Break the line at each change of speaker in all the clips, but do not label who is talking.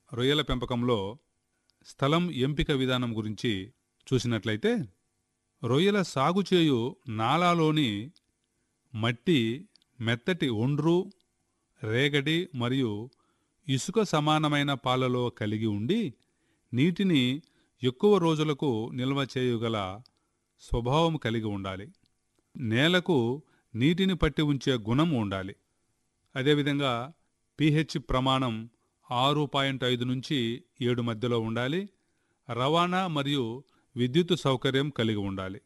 రొయ్యల పెంపకంలో స్థలం ఎంపిక విధానం గురించి చూసినట్లయితే రొయ్యల సాగు చేయు నాలాలోని మట్టి మెత్తటి ఒండ్రు రేగడి మరియు ఇసుక సమానమైన పాలలో కలిగి ఉండి నీటిని ఎక్కువ రోజులకు నిల్వ చేయగల స్వభావం కలిగి ఉండాలి నేలకు నీటిని పట్టి ఉంచే గుణం ఉండాలి అదేవిధంగా పిహెచ్ ప్రమాణం ఆరు పాయింట్ ఐదు నుంచి ఏడు మధ్యలో ఉండాలి రవాణా మరియు విద్యుత్ సౌకర్యం కలిగి ఉండాలి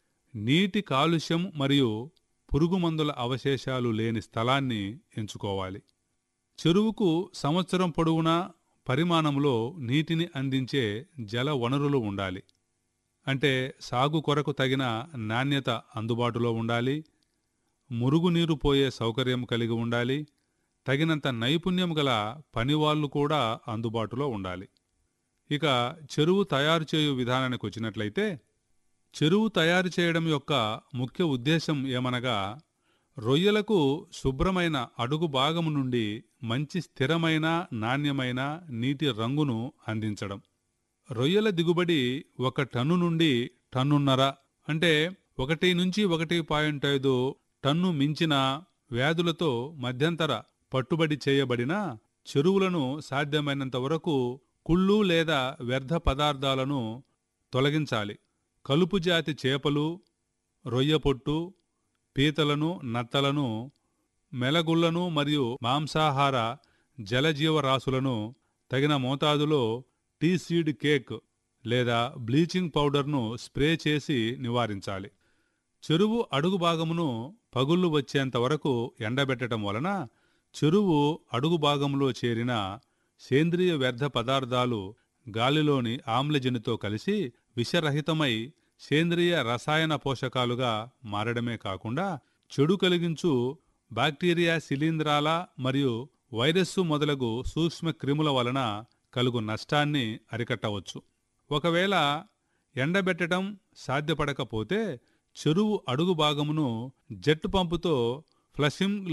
నీటి కాలుష్యం మరియు పురుగుమందుల అవశేషాలు లేని స్థలాన్ని ఎంచుకోవాలి చెరువుకు సంవత్సరం పొడవునా పరిమాణంలో నీటిని అందించే జల వనరులు ఉండాలి అంటే సాగు కొరకు తగిన నాణ్యత అందుబాటులో ఉండాలి మురుగునీరు పోయే సౌకర్యం కలిగి ఉండాలి తగినంత నైపుణ్యం గల పనివాళ్లు కూడా అందుబాటులో ఉండాలి ఇక చెరువు తయారు చేయు విధానానికి వచ్చినట్లయితే చెరువు తయారు చేయడం యొక్క ముఖ్య ఉద్దేశం ఏమనగా రొయ్యలకు శుభ్రమైన అడుగు భాగము నుండి మంచి స్థిరమైన నాణ్యమైన నీటి రంగును అందించడం రొయ్యల దిగుబడి ఒక టన్ను నుండి టన్నున్నర అంటే ఒకటి నుంచి ఒకటి పాయింట్ ఐదు టన్ను మించిన వ్యాధులతో మధ్యంతర పట్టుబడి చేయబడిన చెరువులను సాధ్యమైనంత వరకు కుళ్ళు లేదా వ్యర్థ పదార్థాలను తొలగించాలి కలుపు జాతి చేపలు రొయ్య పొట్టు పీతలను నత్తలను మెలగుళ్లను మరియు మాంసాహార జలజీవరాశులను తగిన మోతాదులో టీ సీడ్ కేక్ లేదా బ్లీచింగ్ పౌడర్ను స్ప్రే చేసి నివారించాలి చెరువు అడుగు భాగమును పగుళ్ళు వచ్చేంత వరకు ఎండబెట్టడం వలన చెరువు అడుగు భాగంలో చేరిన సేంద్రియ వ్యర్థ పదార్థాలు గాలిలోని ఆమ్లజనితో కలిసి విషరహితమై సేంద్రియ రసాయన పోషకాలుగా మారడమే కాకుండా చెడు కలిగించు బాక్టీరియా శిలీంధ్రాల మరియు వైరస్సు మొదలగు సూక్ష్మ క్రిముల వలన కలుగు నష్టాన్ని అరికట్టవచ్చు ఒకవేళ ఎండబెట్టడం సాధ్యపడకపోతే చెరువు అడుగు భాగమును జెట్ పంపుతో ఫ్లషింగ్